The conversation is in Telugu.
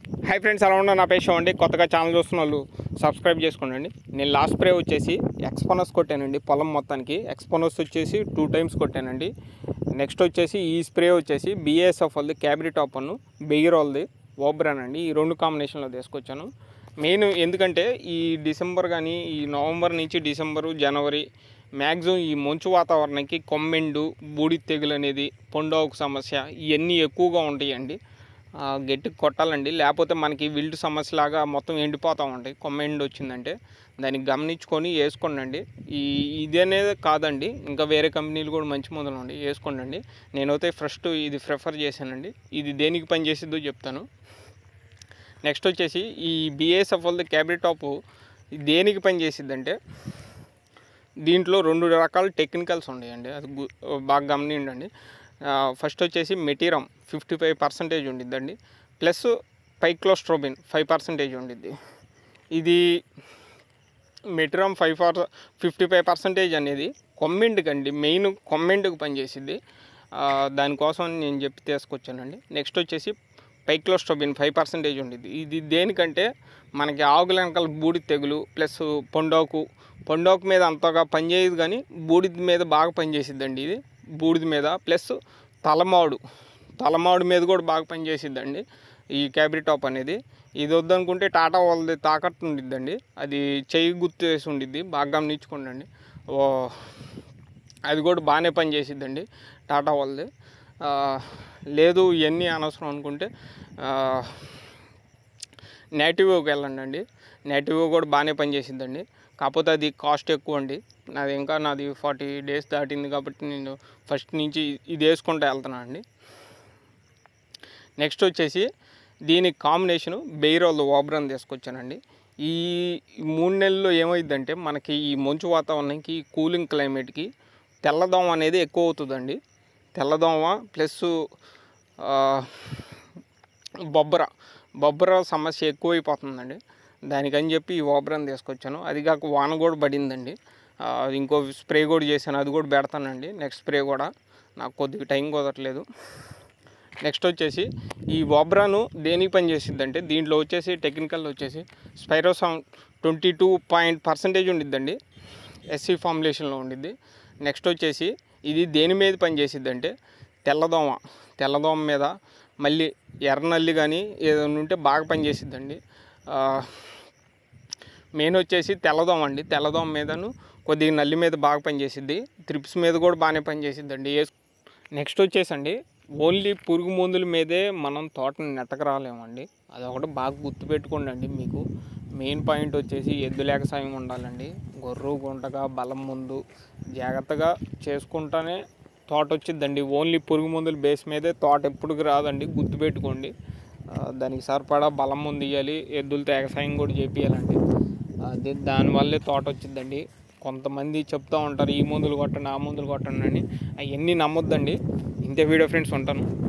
హాయ్ ఫ్రెండ్స్ అలా ఉన్న నా పేషం అండి కొత్తగా ఛానల్ చూస్తున్న వాళ్ళు సబ్స్క్రైబ్ చేసుకోండి నేను లాస్ట్ స్ప్రే వచ్చేసి ఎక్స్పోనస్ కొట్టానండి పొలం మొత్తానికి ఎక్స్పోనస్ వచ్చేసి టూ టైమ్స్ కొట్టానండి నెక్స్ట్ వచ్చేసి ఈ స్ప్రే వచ్చేసి బిఎస్ఎఫ్ వాళ్ళది క్యాబ్రీ టాప్ అను బెయిర్ వాళ్ళది ఓబ్రాన్ అండి ఈ రెండు కాంబినేషన్లో తీసుకొచ్చాను మెయిన్ ఎందుకంటే ఈ డిసెంబర్ కానీ ఈ నవంబర్ నుంచి డిసెంబరు జనవరి మ్యాక్సిమం ఈ మంచు వాతావరణానికి కొమ్మెండు బూడి తెగులు అనేది పొండోకు సమస్య ఇవన్నీ ఎక్కువగా ఉంటాయండి ఆ, గట్టిగా కొట్టాలండి లేకపోతే మనకి విల్డ్ సమస్యలాగా మొత్తం ఎండిపోతూ ఉంటాయి కొమ్మ ఎండు వచ్చిందంటే దాన్ని గమనించుకొని వేసుకోండి ఈ ఇది అనేది కాదండి ఇంకా వేరే కంపెనీలు కూడా మంచి మందులు ఉన్నాయి వేసుకోండి నేనైతే ఫస్ట్ ఇది ప్రిఫర్ చేశానండి ఇది దేనికి పనిచేసిద్దో చెప్తాను నెక్స్ట్ వచ్చేసి ఈ బిఎస్ఎఫ్ వాళ్ళది క్యాబరీ టాప్ దేనికి పనిచేసిద్దంటే దీంట్లో రెండు రకాల టెక్నికల్స్ ఉన్నాయండి అది గు- బాగా గమనించండి ఫస్ట్ వచ్చేసి మెటీరియం ఫిఫ్టీ ఫైవ్ పర్సెంటేజ్ ఉండిద్దండి ప్లస్ పైక్లోస్ట్రోబిన్ ఫైవ్ పర్సెంటేజ్ ఉండిద్ది ఇది metiram five per fifty five percentage అనేది కొమ్మెంట్కి అండి మెయిన్ కొమ్మెంట్కి పనిచేసిద్ది ఆ, దానికోసం నేను చెప్పి తీసుకొచ్చానండి నెక్స్ట్ వచ్చేసి పైక్లోస్ట్రోబిన్ ఫైవ్ పర్సెంటేజ్ ఉండిద్ది ఇది దేనికంటే మనకి ఆవుల వెనకాల బూడిద తెగులు ప్లస్ పొండోకు పొండోకు మీద అంతగా పనిచేయదు కానీ బూడిద మీద బాగా పనిచేసిద్దండి ఇది బూడిద మీద ప్లస్ తలమాడు తలమాడు మీద కూడా బాగా పనిచేసిద్దండి ఈ క్యాబ్రీ టాప్ అనేది ఇది వద్దనుకుంటే టాటా వాళ్ళది తాకట్టు ఉండిద్దండి అది చెయ్యి గుర్తు వేసి ఉండిద్ది బాగా గమనించుకోండి ఓ అది కూడా బాగానే పనిచేసిద్దండి టాటా వాళ్ళది ఆ, లేదు ఇవన్నీ అనవసరం అనుకుంటే నేటివ్కి వెళ్ళండి అండి నేటివ్ కూడా బాగానే పనిచేసిద్దండి కాకపోతే అది కాస్ట్ ఎక్కువ అండి నాది ఇంకా నాది ఫార్టీ డేస్ దాటింది కాబట్టి నేను ఫస్ట్ నుంచి ఇది వేసుకుంటూ వెళ్తున్నాను అండి నెక్స్ట్ వచ్చేసి దీని కాంబినేషను బెయిరోల్ ఓబ్రాన్ తీసుకొచ్చానండి ఈ మూడు నెలల్లో ఏమైందంటే మనకి ఈ మంచు వాతావరణానికి ఈ కూలింగ్ క్లైమేట్కి తెల్లదోమ అనేది ఎక్కువ అవుతుందండి తెల్లదోమ ప్లస్ బొబ్బర బొబ్బర సమస్య ఎక్కువైపోతుందండి దానికని చెప్పి ఈ ఓబ్రాన్ తీసుకొచ్చాను అది కాక వాన కూడా పడిందండి ఆ, ఇంకో స్ప్రే కూడా చేశాను అది కూడా పెడతానండి నెక్స్ట్ స్ప్రే కూడా నాకు కొద్దిగా టైం కుదరట్లేదు నెక్స్ట్ వచ్చేసి ఈ ఓబ్రాను దేనికి పని చేసిద్దంటే దీంట్లో వచ్చేసి టెక్నికల్ వచ్చేసి స్పైరోసాంగ్ ట్వంటీ టూ పాయింట్ పర్సెంటేజ్ ఉండిద్దండి ఎస్సీ ఫార్ములేషన్లో ఉండిద్ది నెక్స్ట్ వచ్చేసి ఇది దేని మీద పని చేసిద్దంటే తెల్లదోమ తెల్లదోమ మీద మళ్ళీ ఎర్రనల్లి కానీ ఏదైనా ఉంటే బాగా పనిచేసిద్దండి మెయిన్ వచ్చేసి తెల్లదోమ అండి తెల్లదోమ మీదను కొద్దిగా నల్లి మీద బాగా పనిచేసిద్ది త్రిప్స్ మీద కూడా బాగానే పనిచేసిద్దండి ఏ నెక్స్ట్ వచ్చేసండి ఓన్లీ పురుగు మందుల మీదే మనం తోటని నెట్టకరాలేమండి అదొకటి బాగా గుర్తుపెట్టుకోండి అండి మీకు మెయిన్ పాయింట్ వచ్చేసి ఎద్దు లేక సాయం ఉండాలండి గొర్రు గుంటగా బలం ముందు జాగ్రత్తగా చేసుకుంటానే తోట వచ్చిద్దండి ఓన్లీ పురుగు మందుల బేస్ మీదే తోట ఎప్పటికి రాదండి గుర్తుపెట్టుకోండి ఆ, దానికి సరిపడా బలం ముందు ఇవ్వాలి ఎద్దులతో ఎగసాయం కూడా చేపియాలండి అది దానివల్లే తోట వచ్చిద్దండి కొంతమంది చెప్తూ ఉంటారు ఈ మందులు కొట్టండి ఆ మందులు కొట్టండి అని అవన్నీ నమ్మొద్దండి ఇంతే వీడియో ఫ్రెండ్స్ ఉంటాను